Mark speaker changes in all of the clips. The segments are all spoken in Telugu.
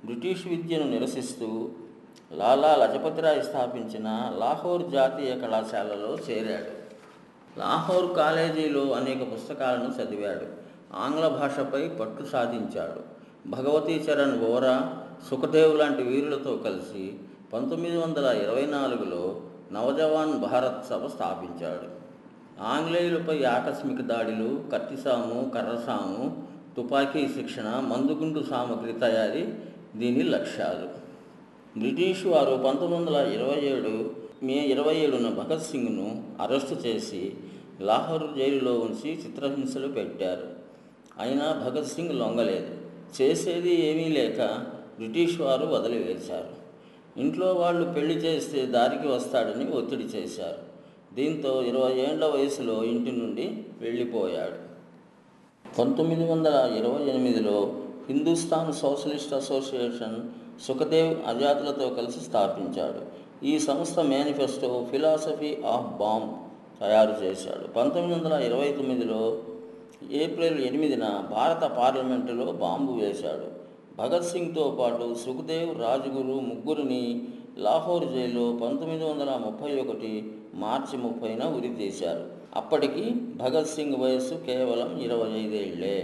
Speaker 1: బ్రిటిష్ విద్యను నిరసిస్తూ లాలా లజపతిరాయ్ స్థాపించిన లాహోర్ జాతీయ కళాశాలలో చేరాడు లాహోర్ కాలేజీలో అనేక పుస్తకాలను చదివాడు ఆంగ్ల భాషపై పట్టు సాధించాడు భగవతీ చరణ్ వోరా సుఖదేవ్ లాంటి వీరులతో కలిసి పంతొమ్మిది వందల ఇరవై నాలుగులో నవజవాన్ భారత్ సభ స్థాపించాడు ఆంగ్లేయులపై ఆకస్మిక దాడులు కత్తిసాము కర్రసాము తుపాకీ శిక్షణ మందుగుండు సామగ్రి తయారీ దీని లక్ష్యాలు బ్రిటిష్ వారు పంతొమ్మిది వందల ఇరవై ఏడు మే ఇరవై ఏడున భగత్ సింగ్ను అరెస్టు చేసి లాహోర్ జైలులో ఉంచి చిత్రహింసలు పెట్టారు అయినా భగత్ సింగ్ లొంగలేదు చేసేది ఏమీ లేక బ్రిటిష్ వారు వదిలివేశారు ఇంట్లో వాళ్ళు పెళ్లి చేస్తే దారికి వస్తాడని ఒత్తిడి చేశారు దీంతో ఇరవై ఏళ్ల వయసులో ఇంటి నుండి వెళ్ళిపోయాడు పంతొమ్మిది వందల ఇరవై ఎనిమిదిలో హిందుస్థాన్ సోషలిస్ట్ అసోసియేషన్ సుఖదేవ్ ఆజాద్లతో కలిసి స్థాపించాడు ఈ సంస్థ మేనిఫెస్టో ఫిలాసఫీ ఆఫ్ బాంబ్ తయారు చేశాడు పంతొమ్మిది వందల ఇరవై తొమ్మిదిలో ఏప్రిల్ ఎనిమిదిన భారత పార్లమెంటులో బాంబు వేశాడు భగత్ సింగ్తో పాటు సుఖదేవ్ రాజ్గురు ముగ్గురిని లాహోర్ జైల్లో పంతొమ్మిది వందల ముప్పై ఒకటి మార్చి ముప్పైన ఉరితీశారు అప్పటికి భగత్ సింగ్ వయస్సు కేవలం ఇరవై ఐదేళ్లే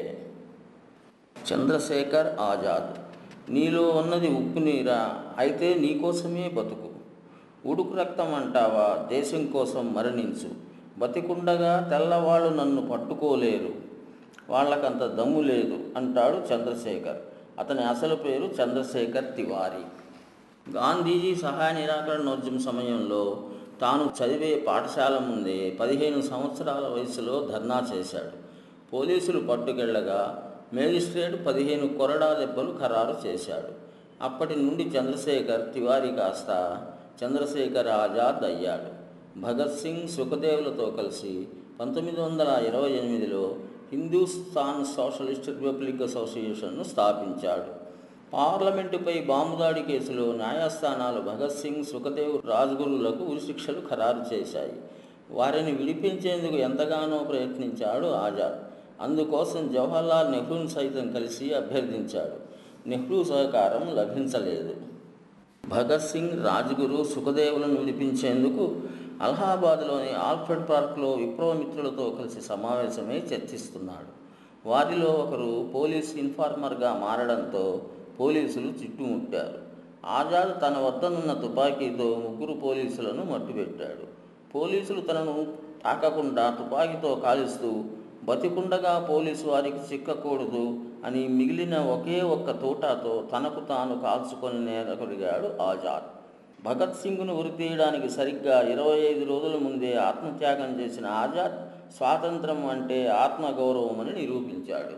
Speaker 1: చంద్రశేఖర్ ఆజాద్ నీలో ఉన్నది ఉప్పు నీరా అయితే నీకోసమే బతుకు ఉడుకు రక్తం అంటావా దేశం కోసం మరణించు బతికుండగా తెల్లవాళ్ళు నన్ను పట్టుకోలేరు వాళ్ళకంత దమ్ము లేదు అంటాడు చంద్రశేఖర్ అతని అసలు పేరు చంద్రశేఖర్ తివారీ గాంధీజీ సహాయ నిరాకరణోద్యమ సమయంలో తాను చదివే పాఠశాల ముందే పదిహేను సంవత్సరాల వయసులో ధర్నా చేశాడు పోలీసులు పట్టుకెళ్లగా మేజిస్ట్రేట్ పదిహేను కొరడా దెబ్బలు ఖరారు చేశాడు అప్పటి నుండి చంద్రశేఖర్ తివారీ కాస్త చంద్రశేఖర్ ఆజాద్ అయ్యాడు భగత్ సింగ్ సుఖదేవులతో కలిసి పంతొమ్మిది వందల ఇరవై ఎనిమిదిలో హిందూస్థాన్ సోషలిస్ట్ రిపబ్లిక్ అసోసియేషన్ను స్థాపించాడు పార్లమెంటుపై బాంబు దాడి కేసులో న్యాయస్థానాలు భగత్ సింగ్ సుఖదేవ్ రాజ్గురులకు ఉరిశిక్షలు ఖరారు చేశాయి వారిని విడిపించేందుకు ఎంతగానో ప్రయత్నించాడు ఆజాద్ అందుకోసం జవహర్లాల్ నెహ్రూను సైతం కలిసి అభ్యర్థించాడు నెహ్రూ సహకారం లభించలేదు భగత్ సింగ్ రాజ్గురు సుఖదేవులను విడిపించేందుకు అలహాబాద్లోని ఆల్ఫ్రెడ్ పార్క్లో విప్లవమిత్రులతో కలిసి సమావేశమై చర్చిస్తున్నాడు వారిలో ఒకరు పోలీస్ ఇన్ఫార్మర్గా మారడంతో పోలీసులు చుట్టుముట్టారు ఆజాద్ తన వద్దనున్న తుపాకీతో ముగ్గురు పోలీసులను మట్టుపెట్టాడు పోలీసులు తనను తాకకుండా తుపాకీతో కాలుస్తూ బతికుండగా పోలీసు వారికి చిక్కకూడదు అని మిగిలిన ఒకే ఒక్క తోటాతో తనకు తాను కాల్చుకొని నేరకొరిగాడు ఆజాద్ భగత్ సింగ్ను ఉరితీయడానికి సరిగ్గా ఇరవై ఐదు రోజుల ముందే ఆత్మత్యాగం చేసిన ఆజాద్ స్వాతంత్రం అంటే ఆత్మగౌరవం అని నిరూపించాడు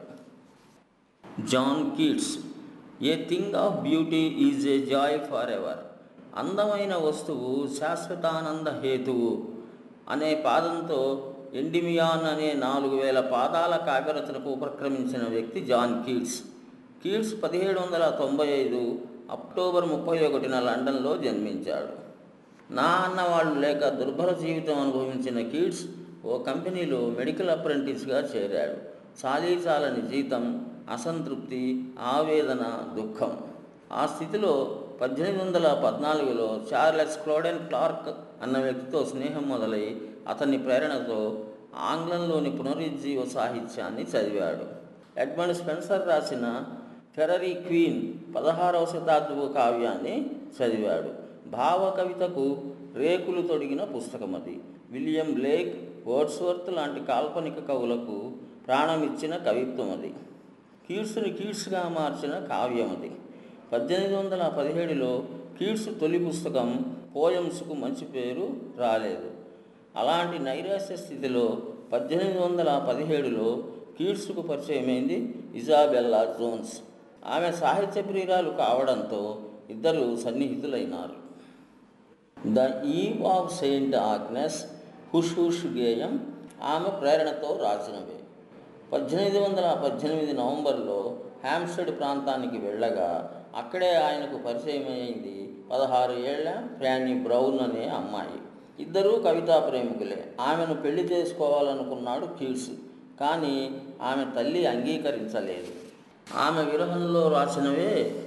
Speaker 1: John Keats a thing of beauty is a joy forever అందమైన వస్తువు శాశ్వతానంద హేతువు అనే పాదంతో ఎండిమియాన్ అనే నాలుగు వేల పాదాల కావ్యరచనకు ఉపక్రమించిన వ్యక్తి జాన్ కీట్స్ కీట్స్ పదిహేడు వందల తొంభై ఐదు అక్టోబర్ ముప్పై ఒకటిన లండన్లో జన్మించాడు నా అన్నవాళ్ళు లేక దుర్భర జీవితం అనుభవించిన కీట్స్ ఓ కంపెనీలో మెడికల్ అప్రెంటిస్గా చేరాడు చాలీ చాలని జీతం అసంతృప్తి ఆవేదన దుఃఖం ఆ స్థితిలో పద్దెనిమిది వందల పద్నాలుగులో చార్లెస్ క్లోడెన్ క్లార్క్ అన్న వ్యక్తితో స్నేహం మొదలై అతని ప్రేరణతో ఆంగ్లంలోని పునరుజ్జీవ సాహిత్యాన్ని చదివాడు ఎడ్మండ్ స్పెన్సర్ రాసిన ఫెరరీ క్వీన్ పదహారవ శతాబ్దపు కావ్యాన్ని చదివాడు భావ కవితకు రేకులు తొడిగిన పుస్తకం అది విలియం బ్లేక్ వర్డ్స్వర్త్ లాంటి కాల్పనిక కవులకు ప్రాణమిచ్చిన కవిత్వం అది కీట్స్ని కీట్స్గా మార్చిన కావ్యం అది పద్దెనిమిది వందల పదిహేడులో కీట్స్ తొలి పుస్తకం పోయమ్స్కు మంచి పేరు రాలేదు అలాంటి నైరాశ్య స్థితిలో పద్దెనిమిది వందల పదిహేడులో కీట్స్కు పరిచయమైంది ఇజాబెల్లా జోన్స్ ఆమె సాహిత్య ప్రియురాలు కావడంతో ఇద్దరు సన్నిహితులైనారు the Eve of Saint Agnes hush hush గేయం ఆమె ప్రేరణతో రాసినవే పద్దెనిమిది వందల పద్దెనిమిది నవంబర్లో హ్యామ్స్టెడ్ ప్రాంతానికి వెళ్ళగా అక్కడే ఆయనకు పరిచయమైంది పదహారు ఏళ్ల ఫ్యానీ బ్రౌన్ అనే అమ్మాయి ఇద్దరూ కవితా ప్రేమికులే ఆమెను పెళ్లి చేసుకోవాలనుకున్నాడు కీట్స్ కానీ ఆమె తల్లి అంగీకరించలేదు ఆమె విరహంలో రాసినవే